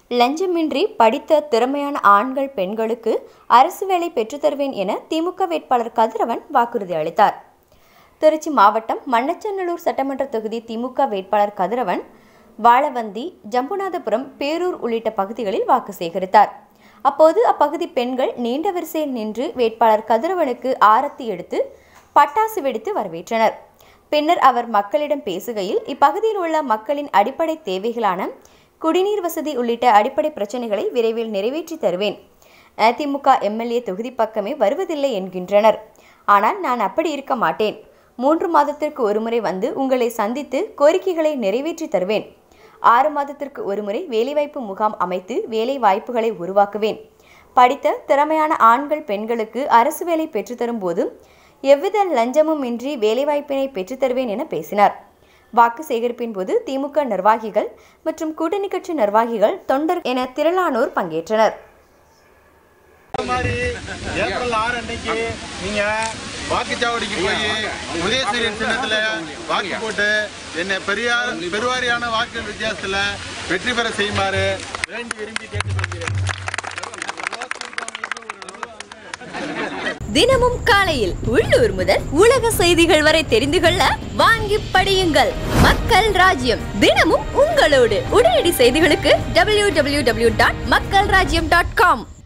லஞ்சமின்றி படித்த திறமையான ஆண்கள் பெண்களுக்கு அரசு வேலை பெற்றுத்தருவேன் என திமுக வேட்பாளர் கதிரவன் வாக்குறுதி அளித்தார் திருச்சி மாவட்டம் மண்ணச்சநல்லூர் சட்டமன்ற தொகுதி திமுக வேட்பாளர் கதிரவன் வாழவந்தி ஜம்புநாதபுரம் பேரூர் உள்ளிட்ட பகுதிகளில் வாக்கு சேகரித்தார் அப்போது அப்பகுதி பெண்கள் நீண்ட வரிசையில் நின்று வேட்பாளர் கதிரவனுக்கு ஆரத்தி எடுத்து பட்டாசு வெடித்து வரவேற்றனர் பின்னர் அவர் மக்களிடம் பேசுகையில் இப்பகுதியில் உள்ள மக்களின் அடிப்படை தேவைகளான குடிநீர் வசதி உள்ளிட்ட அடிப்படை பிரச்சனைகளை விரைவில் நிறைவேற்றி தருவேன் அதிமுக எம்எல்ஏ தொகுதி பக்கமே வருவதில்லை என்கின்றனர் ஆனால் நான் அப்படி இருக்க மாட்டேன் மூன்று மாதத்திற்கு ஒருமுறை வந்து உங்களை சந்தித்து கோரிக்கைகளை நிறைவேற்றி தருவேன் ஆறு மாதத்திற்கு ஒருமுறை வேலைவாய்ப்பு முகாம் அமைத்து வேலை வாய்ப்புகளை உருவாக்குவேன் படித்த திறமையான ஆண்கள் பெண்களுக்கு அரசு வேலை பெற்றுத்தரும் போது எவ்வித லஞ்சமும் இன்றி வேலைவாய்ப்பினை பெற்றுத்தருவேன் என பேசினார் வாக்கு சேகரிப்பின் போது திமுக நிர்வாகிகள் மற்றும் கூட்டணி கட்சி நிர்வாகிகள் தொண்டர் என திரளானோர் பங்கேற்றனர் மாதிரி ஏப்ரல் ஆறு அன்னைக்கு நீங்க வாக்குச்சாவடிக்கு போய் உதயசூரியன் சின்னத்துல வாக்கு போட்டு என்னை பெரியார் பெருவாரியான வாக்குகள் வித்தியாசத்துல வெற்றி பெற செய்யுமாறு வேண்டி விரும்பி கேட்டுக்கொள்கிறேன் தினமும் காலையில் உள்ளூர் முதல் உலக செய்திகள் வரை தெரிந்து கொள்ள வாங்கி படியுங்கள் மக்கள் ராஜ்யம் தினமும் உங்களோடு உடனடி செய்திகளுக்கு டபிள்யூ டபிள்யூ டபிள்யூ டாட் மக்கள் ராஜ்யம் டாட் காம்